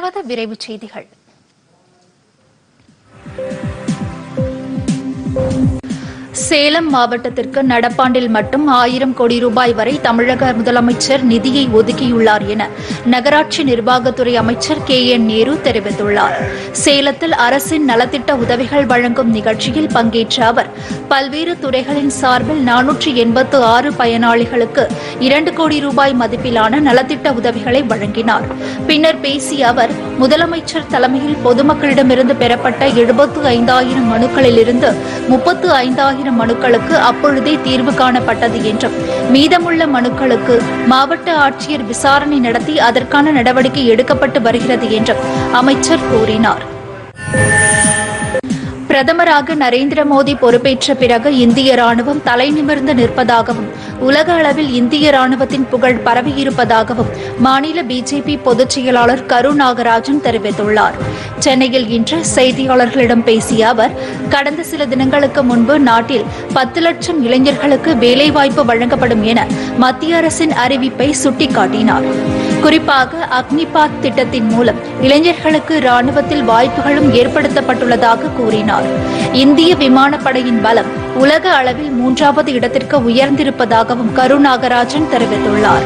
தொடர்வது விரைவுச் செய்திகள் சேலம் மாவட்டத்திற்கு நடப்பாண்டில் மட்டும் ஆயிரம் கோடி ரூபாய் வரை தமிழக முதலமைச்சர் நிதியை ஒதுக்கியுள்ளார் என நகராட்சி நிர்வாகத்துறை அமைச்சர் கே என் நேரு தெரிவித்துள்ளார் சேலத்தில் அரசின் நலத்திட்ட உதவிகள் வழங்கும் நிகழ்ச்சியில் பங்கேற்ற அவர் பல்வேறு துறைகளின் சார்பில் நானூற்றி எண்பத்து ஆறு பயனாளிகளுக்கு இரண்டு கோடி ரூபாய் மதிப்பிலான நலத்திட்ட உதவிகளை வழங்கினார் பின்னர் பேசிய அவர் முதலமைச்சர் தலைமையில் பொதுமக்களிடமிருந்து பெறப்பட்ட எழுபத்து ஐந்தாயிரம் மனுக்களிலிருந்து முப்பத்து ஐந்தாயிரம் மனுக்களுக்கு அப்பொழுதே தீர்வு காணப்பட்டது என்றும் மீதமுள்ள மனுக்களுக்கு மாவட்ட ஆட்சியர் விசாரணை நடத்தி அதற்கான நடவடிக்கை எடுக்கப்பட்டு வருகிறது என்றும் அமைச்சர் கூறினார் பிரதமராக நரேந்திர மோடி பொறுப்பேற்ற பிறகு இந்திய ராணுவம் தலைநிமிர்ந்து நிற்பதாகவும் உலக அளவில் இந்திய ராணுவத்தின் புகழ் பரவியிருப்பதாகவும் மாநில பிஜேபி பொதுச் செயலாளர் கரு நாகராஜன் தெரிவித்துள்ளார் சென்னையில் இன்று செய்தியாளர்களிடம் பேசிய அவர் கடந்த சில தினங்களுக்கு முன்பு நாட்டில் பத்து லட்சம் இளைஞர்களுக்கு வேலைவாய்ப்பு வழங்கப்படும் என மத்திய அரசின் அறிவிப்பை சுட்டிக்காட்டினார் குறிப்பாக அக்னிபாத் திட்டத்தின் மூலம் இளைஞர்களுக்கு ராணுவத்தில் வாய்ப்புகளும் ஏற்படுத்தப்பட்டுள்ளதாக கூறினார் இந்திய விமானப்படையின் பலம் உலக அளவில் மூன்றாவது இடத்திற்கு உயர்ந்திருப்பதாகவும் கரு நாகராஜன் தெரிவித்துள்ளார்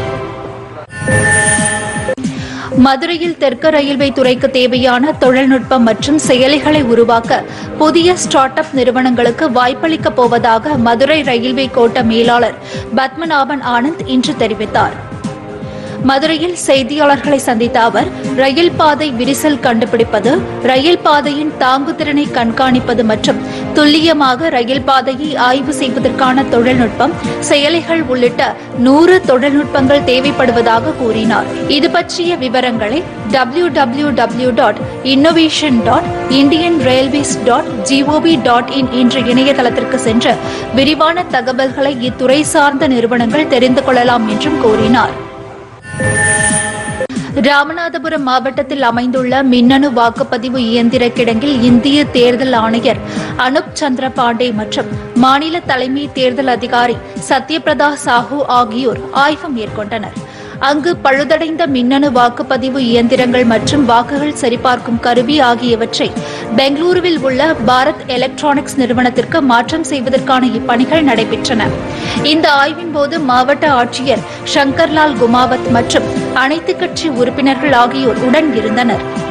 மதுரையில் தெற்கு ரயில்வே துறைக்கு தேவையான தொழில்நுட்பம் மற்றும் செயலிகளை உருவாக்க புதிய ஸ்டார்ட் அப் நிறுவனங்களுக்கு வாய்ப்பளிக்கப் போவதாக மதுரை ரயில்வே கோட்ட மேலாளர் பத்மநாபன் ஆனந்த் இன்று தெரிவித்தார் மதுரையில் செய்தியாளர்களை சந்தித்த அவர் ரயில் பாதை விரிசல் கண்டுபிடிப்பது ரயில் பாதையின் தாங்குதிறனை கண்காணிப்பது மற்றும் துல்லியமாக ரயில் பாதையை ஆய்வு செய்வதற்கான தொழில்நுட்பம் செயலிகள் உள்ளிட்ட நூறு தொழில்நுட்பங்கள் தேவைப்படுவதாக கூறினார் இது பற்றிய விவரங்களை W W W dot innovation dot Indian railways dot G O V dot in என்ற இணையதளத்திற்கு சென்று விரிவான தகவல்களை இத்துறை சார்ந்த நிறுவனங்கள் தெரிந்து கொள்ளலாம் என்றும் கூறினார் ராமநாதபுரம் மாவட்டத்தில் அமைந்துள்ள மின்னணு வாக்குப்பதிவு இயந்திர கிடங்கில் இந்திய தேர்தல் ஆணையர் அனுப் சந்திர பாண்டே மற்றும் மாநில தலைமை தேர்தல் அதிகாரி சத்யபிரதா சாஹூ ஆகியோர் ஆய்வு மேற்கொண்டனர் அங்கு பழுதடைந்த மின்னணு வாக்குப்பதிவு இயந்திரங்கள் மற்றும் வாக்குகள் சரிபார்க்கும் கருவி ஆகியவற்றை பெங்களூருவில் உள்ள பாரத் எலக்ட்ரானிக்ஸ் நிறுவனத்திற்கு மாற்றம் செய்வதற்கான இப்பணிகள் நடைபெற்றன இந்த ஆய்வின் போது மாவட்ட ஆட்சியர் சங்கர்லால் குமாவத் மற்றும் அனைத்து கட்சி உறுப்பினர்கள் ஆகியோர் உடன் இருந்தனர்